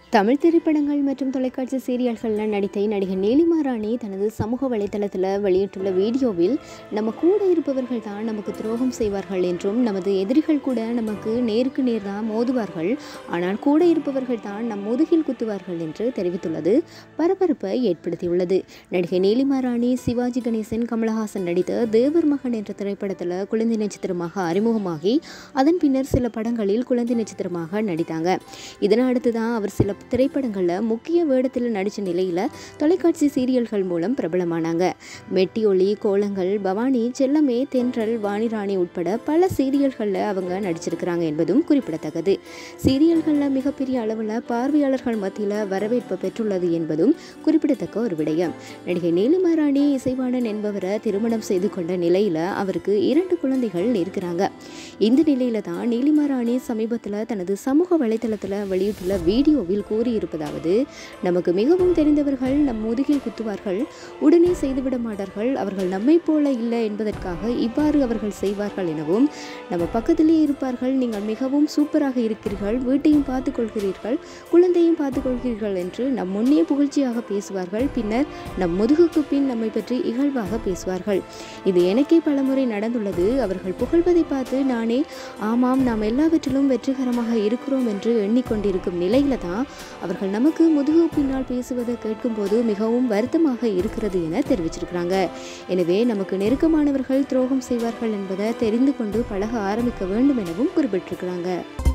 தமிழ் திரைப்படங்கள் மற்றும் தொலைக்காட்சி சீரியல்களில் நடித்த நடிகை நீலிமா ராணி தனது சமூக வலைதளத்தில் வெளியிட்டுள்ள வீடியோவில் நம்ம கூட இருப்பவர்கள் தான் நமக்கு துரோகம் செய்வார்கள் என்றும் நமது எதிரிகள் கூட நமக்கு நேருக்கு நேர் தான் மோதுவார்கள் ஆனால் கூட இருப்பவர்கள் தான் நம் முதுகில் குத்துவார்கள் என்று தெரிவித்துள்ளது பரபரப்பை ஏற்படுத்தியுள்ளது நடிகை நீலிமா ராணி சிவாஜி கணேசன் கமலஹாசன் நடித்த தேவர் மகன் என்ற திரைப்படத்தில் குழந்தை நட்சத்திரமாக அறிமுகமாகி அதன் பின்னர் சில படங்களில் குழந்தை நட்சத்திரமாக நடித்தாங்க இதனை அடுத்து தான் அவர் சில திரைப்படங்களில் முக்கிய வேடத்தில் நடித்த நிலையில் தொலைக்காட்சி சீரியல்கள் மூலம் பிரபலமானாங்க மெட்டி ஒளி கோலங்கள் பவானி செல்லமே தென்றல் வாணிராணி உட்பட பல சீரியல்களில் அவங்க நடிச்சிருக்கிறாங்க என்பதும் குறிப்பிடத்தக்கது சீரியல்களில் மிகப்பெரிய அளவில் பார்வையாளர்கள் மத்தியில் வரவேற்பு பெற்றுள்ளது என்பதும் குறிப்பிடத்தக்க ஒரு விடயம் நடிகை நீலிமா ராணி இசைவாணன் என்பவரை திருமணம் செய்து கொண்ட நிலையில் அவருக்கு இரண்டு குழந்தைகள் இருக்கிறாங்க இந்த நிலையில தான் நீலிமா ராணி சமீபத்தில் தனது சமூக வலைதளத்தில் வெளியிட்டுள்ள வீடியோவில் கூறியிருப்பதாவது நமக்கு மிகவும் தெரிந்தவர்கள் நம் முதுகில் குத்துவார்கள் உடனே செய்துவிட மாட்டார்கள் அவர்கள் நம்மை போல இல்லை என்பதற்காக இவ்வாறு அவர்கள் செய்வார்கள் எனவும் நம்ம பக்கத்திலேயே இருப்பார்கள் நீங்கள் மிகவும் சூப்பராக இருக்கிறீர்கள் வீட்டையும் பார்த்துக் கொள்கிறீர்கள் குழந்தையும் பார்த்துக் கொள்கிறீர்கள் என்று நம் முன்னே புகழ்ச்சியாக பேசுவார்கள் பின்னர் நம் முதுகுக்கு பின் நம்மை பற்றி இகழ்வாக பேசுவார்கள் இது எனக்கே பலமுறை நடந்துள்ளது அவர்கள் புகழ்வதை பார்த்து நானே ஆமாம் நாம் எல்லாவற்றிலும் வெற்றிகரமாக இருக்கிறோம் என்று எண்ணிக்கொண்டிருக்கும் நிலையில தான் அவர்கள் நமக்கு முதுகு பின்னால் பேசுவதை கேட்கும்போது மிகவும் வருத்தமாக இருக்கிறது என தெரிவிச்சிருக்கிறாங்க எனவே நமக்கு நெருக்கமானவர்கள் துரோகம் செய்வார்கள் என்பதை தெரிந்து கொண்டு பழக ஆரம்பிக்க வேண்டும் எனவும் குறிப்பிட்டிருக்கிறாங்க